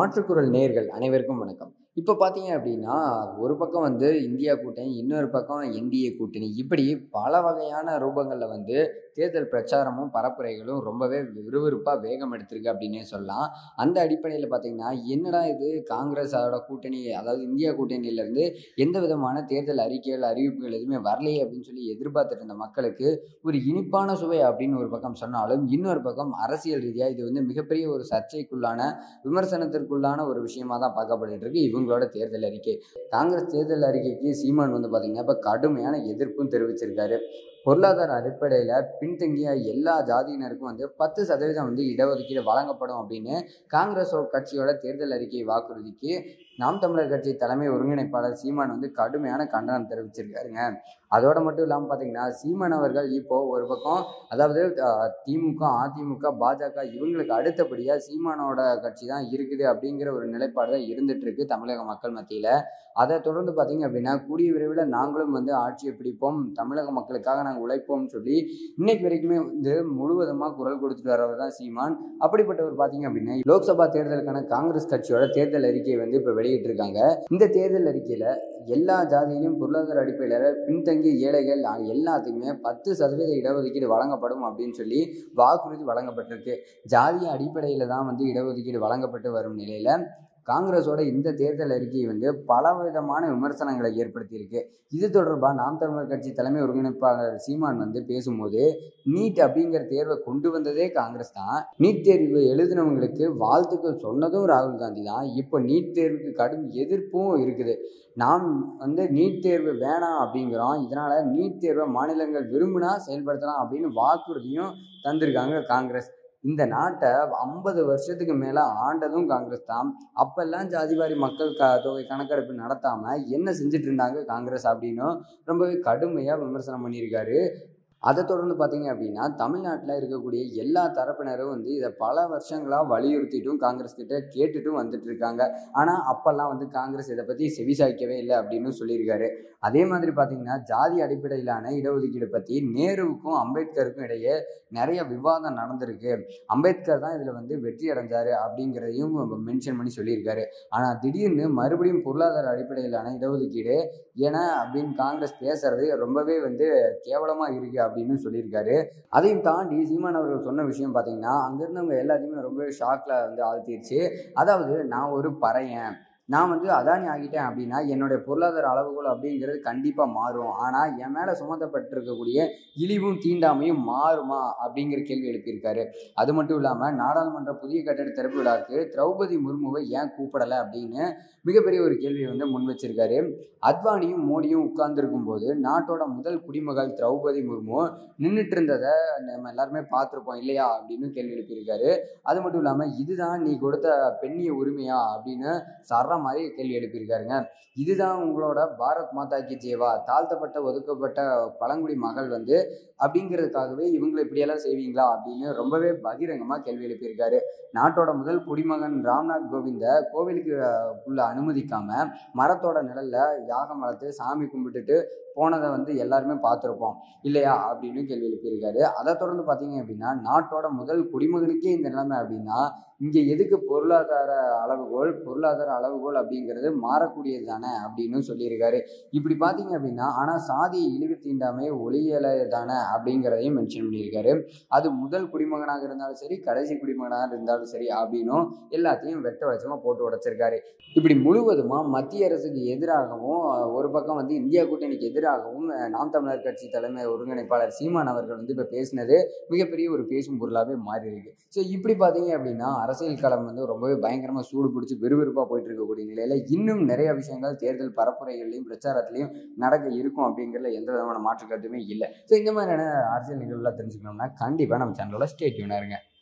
மாற்றுக்குரல் நேர்கள் அனைவருக்கும் வணக்கம் இப்போ பார்த்தீங்க அப்படின்னா ஒரு பக்கம் வந்து இந்தியா கூட்டணி இன்னொரு பக்கம் என்டிஏ கூட்டணி இப்படி பல வகையான ரூபங்களில் வந்து தேர்தல் பிரச்சாரமும் பரப்புரைகளும் ரொம்பவே விறுவிறுப்பாக வேகம் எடுத்திருக்கு அப்படின்னே சொல்லலாம் அந்த அடிப்படையில் பார்த்தீங்கன்னா என்னடா இது காங்கிரஸோட கூட்டணி அதாவது இந்தியா கூட்டணியிலேருந்து எந்த விதமான தேர்தல் அறிக்கைகள் அறிவிப்புகள் எதுவுமே வரலையே அப்படின்னு சொல்லி எதிர்பார்த்துட்டு இருந்த மக்களுக்கு ஒரு இனிப்பான சுவை அப்படின்னு ஒரு பக்கம் சொன்னாலும் இன்னொரு பக்கம் அரசியல் ரீதியாக இது வந்து மிகப்பெரிய ஒரு சர்ச்சைக்குள்ளான விமர்சனத்திற்குள்ளான ஒரு விஷயமா தான் பார்க்கப்பட்டு இருக்கு இவங்களோட தேர்தல் அறிக்கை காங்கிரஸ் தேர்தல் அறிக்கைக்கு சீமான் வந்து பார்த்தீங்கன்னா இப்போ கடுமையான எதிர்ப்பும் தெரிவிச்சிருக்காரு பொருளாதார அடிப்படையில் பின்தங்கிய எல்லா ஜாதியினருக்கும் வந்து பத்து சதவீதம் வந்து இடஒதுக்கீடு வழங்கப்படும் அப்படின்னு காங்கிரஸ் கட்சியோட தேர்தல் அறிக்கை வாக்குறுதிக்கு நாம் தமிழர் கட்சி தலைமை ஒருங்கிணைப்பாளர் சீமான் வந்து கடுமையான கண்டனம் தெரிவிச்சிருக்காருங்க அதோட மட்டும் இல்லாமல் பார்த்தீங்கன்னா சீமான் அவர்கள் இப்போ ஒரு பக்கம் அதாவது அஹ், திமுக அதிமுக பாஜக இவங்களுக்கு அடுத்தபடியாக சீமானோட கட்சி தான் இருக்குது அப்படிங்கிற ஒரு நிலைப்பாடு தான் இருந்துட்டு இருக்கு தமிழக மக்கள் மத்தியில் அதை தொடர்ந்து பார்த்தீங்க அப்படின்னா கூடிய விரைவில் நாங்களும் வந்து ஆட்சியை பிடிப்போம் தமிழக மக்களுக்காக நாங்கள் உழைப்போம்னு சொல்லி இன்னைக்கு வரைக்குமே வந்து முழுவதுமாக குரல் கொடுத்துட்டு வரவர் தான் சீமான் அப்படிப்பட்டவர் பார்த்தீங்க அப்படின்னா லோக்சபா தேர்தலுக்கான காங்கிரஸ் கட்சியோட தேர்தல் அறிக்கையை வந்து இப்போ வெளியிட்டிருக்காங்க இந்த தேர்தல் அறிக்கையில் எல்லா ஜாதியிலும் பொருளாதார அடிப்படையில் பின்தங்கிய ஏழைகள் எல்லாத்துக்குமே பத்து சதவீத இடஒதுக்கீடு வழங்கப்படும் அப்படின்னு சொல்லி வாக்குறுதி வழங்கப்பட்டிருக்கு ஜாதிய அடிப்படையில் தான் வந்து இடஒதுக்கீடு வழங்கப்பட்டு வரும் நிலையில் காங்கிரஸோட இந்த தேர்தல் அறிக்கை வந்து பல விதமான விமர்சனங்களை ஏற்படுத்தியிருக்கு இது தொடர்பாக நாம் தமிழர் கட்சி தலைமை ஒருங்கிணைப்பாளர் சீமான் வந்து பேசும்போது நீட் அப்படிங்கிற தேர்வை கொண்டு வந்ததே காங்கிரஸ் தான் நீட் தேர்வு எழுதினவங்களுக்கு வாழ்த்துக்கள் சொன்னதும் ராகுல் காந்தி தான் இப்போ நீட் தேர்வுக்கு கடும் எதிர்ப்பும் இருக்குது நாம் வந்து நீட் தேர்வு வேணாம் அப்படிங்கிறோம் இதனால் நீட் தேர்வை மாநிலங்கள் விரும்பினா செயல்படுத்தலாம் அப்படின்னு வாக்குறுதியும் தந்திருக்காங்க காங்கிரஸ் இந்த நாட்டை ஐம்பது வருஷத்துக்கு மேலே ஆண்டதும் காங்கிரஸ் தான் அப்பெல்லாம் ஜாதிவாரி மக்கள் க தொகை கணக்கெடுப்பு நடத்தாமல் என்ன செஞ்சுட்டு இருந்தாங்க காங்கிரஸ் அப்படின்னும் ரொம்பவே கடுமையாக விமர்சனம் பண்ணியிருக்காரு அதை தொடர்ந்து பார்த்தீங்க அப்படின்னா தமிழ்நாட்டில் இருக்கக்கூடிய எல்லா தரப்பினரும் வந்து இதை பல வருஷங்களாக வலியுறுத்திட்டும் காங்கிரஸ் கிட்ட கேட்டுட்டும் வந்துட்டு இருக்காங்க ஆனால் அப்போல்லாம் வந்து காங்கிரஸ் இதை பற்றி செவிசாய்க்கவே இல்லை அப்படின்னு சொல்லியிருக்காரு அதே மாதிரி பார்த்தீங்கன்னா ஜாதி அடிப்படையிலான இடஒதுக்கீடு பற்றி நேருவுக்கும் அம்பேத்கருக்கும் இடையே நிறைய விவாதம் நடந்திருக்கு அம்பேத்கர் தான் இதில் வந்து வெற்றி அடைஞ்சாரு அப்படிங்கிறதையும் மென்ஷன் பண்ணி சொல்லியிருக்காரு ஆனால் திடீர்னு மறுபடியும் பொருளாதார அடிப்படையிலான இடஒதுக்கீடு ஏன்னா அப்படின்னு காங்கிரஸ் பேசுறது ரொம்பவே வந்து கேவலமாக இருக்குது அப்படின்னு சொல்லியிருக்காரு அதையும் தாண்டி சீமான் அவர்கள் சொன்ன விஷயம் பார்த்தீங்கன்னா அங்கே இருந்தவங்க எல்லாத்தையுமே ரொம்பவே ஷாக்கில் வந்து ஆழ்த்திருச்சு அதாவது நான் ஒரு பறையன் நான் வந்து அதானி ஆகிட்டேன் அப்படின்னா என்னுடைய பொருளாதார அளவுகோல் அப்படிங்கிறது கண்டிப்பாக மாறும் ஆனால் என் மேலே சுமத்தப்பட்டிருக்கக்கூடிய இழிவும் தீண்டாமையும் மாறுமா அப்படிங்கிற கேள்வி எழுப்பியிருக்காரு அது மட்டும் இல்லாமல் நாடாளுமன்ற புதிய கட்டட திறப்பு விழாக்கு திரௌபதி முர்முவை ஏன் கூப்பிடலை அப்படின்னு மிகப்பெரிய ஒரு கேள்வியை வந்து முன் வச்சிருக்காரு அத்வானியும் மோடியும் உட்கார்ந்துருக்கும் போது நாட்டோட முதல் குடிமகள் திரௌபதி முர்மு நின்றுட்டு இருந்ததை நம்ம எல்லாருமே பார்த்துருப்போம் இல்லையா அப்படின்னு கேள்வி எழுப்பியிருக்காரு அது மட்டும் இல்லாமல் இதுதான் நீ கொடுத்த பெண்ணிய உரிமையா அப்படின்னு சர்ற மாதிரி கேள்வி எழுப்பியிருக்காருங்க இதுதான் உங்களோட பாரத் மாதா கி ஜேவா தாழ்த்தப்பட்ட ஒதுக்கப்பட்ட பழங்குடி மகள் வந்து அப்படிங்கிறதுக்காகவே இவங்களை இப்படியெல்லாம் செய்வீங்களா அப்படின்னு ரொம்பவே பகிரங்கமாக கேள்வி எழுப்பியிருக்காரு நாட்டோட முதல் குடிமகன் ராம்நாத் கோவிந்த கோவிலுக்கு அஹ், உள்ள அனுமதிக்காம மரத்தோட நிழல்ல யாகம் வளர்த்து சாமி கும்பிட்டுட்டு போனதை வந்து எல்லாருமே பார்த்துருப்போம் இல்லையா அப்படின்னு கேள்வி எழுப்பியிருக்காரு அதை தொடர்ந்து பார்த்தீங்க அப்படின்னா நாட்டோட முதல் குடிமகனுக்கே இந்த நிலைமை அப்படின்னா இங்கே எதுக்கு பொருளாதார அளவுகோல் பொருளாதார அளவுகோல் அப்படிங்கிறது மாறக்கூடியது தானே அப்படின்னு சொல்லியிருக்காரு இப்படி பார்த்தீங்க அப்படின்னா ஆனால் சாதியை இழிவு தீண்டாமை ஒளியலை தானே அப்படிங்கிறதையும் மென்ஷன் பண்ணியிருக்காரு அது முதல் குடிமகனாக இருந்தாலும் சரி கடைசி குடிமகனாக இருந்தாலும் சரி அப்படின்னும் எல்லாத்தையும் வெட்ட வச்சமாக போட்டு உடைச்சிருக்காரு இப்படி முழுவதுமாக மத்திய அரசுக்கு எதிராகவும் ஒரு பக்கம் வந்து இந்தியா கூட்டணிக்கு எதிராகவும் நாம் தமிழர் கட்சி தலைமை ஒருங்கிணைப்பாளர் சீமான் அவர்கள் வந்து இப்போ பேசினது மிகப்பெரிய ஒரு பேசும் பொருளாகவே மாறி இருக்கு ஸோ இப்படி பார்த்தீங்க அப்படின்னா அரசியல் களம் வந்து ரொம்பவே பயங்கரமாக சூடு பிடிச்சி விறுவிறுப்பாக போயிட்டு இருக்கக்கூடிய நிலையில் இன்னும் நிறைய விஷயங்கள் தேர்தல் பரப்புரைகள்லையும் பிரச்சாரத்துலையும் நடக்க இருக்கும் அப்படிங்கிறதுல எந்த விதமான மாற்று கருத்துமே இல்லை ஸோ இந்த மாதிரியான அரசியல் நிகழ்வுலாம் தெரிஞ்சுக்கணும்னா கண்டிப்பாக நம்ம சேனலோட ஸ்டேட்யூனாக இருங்க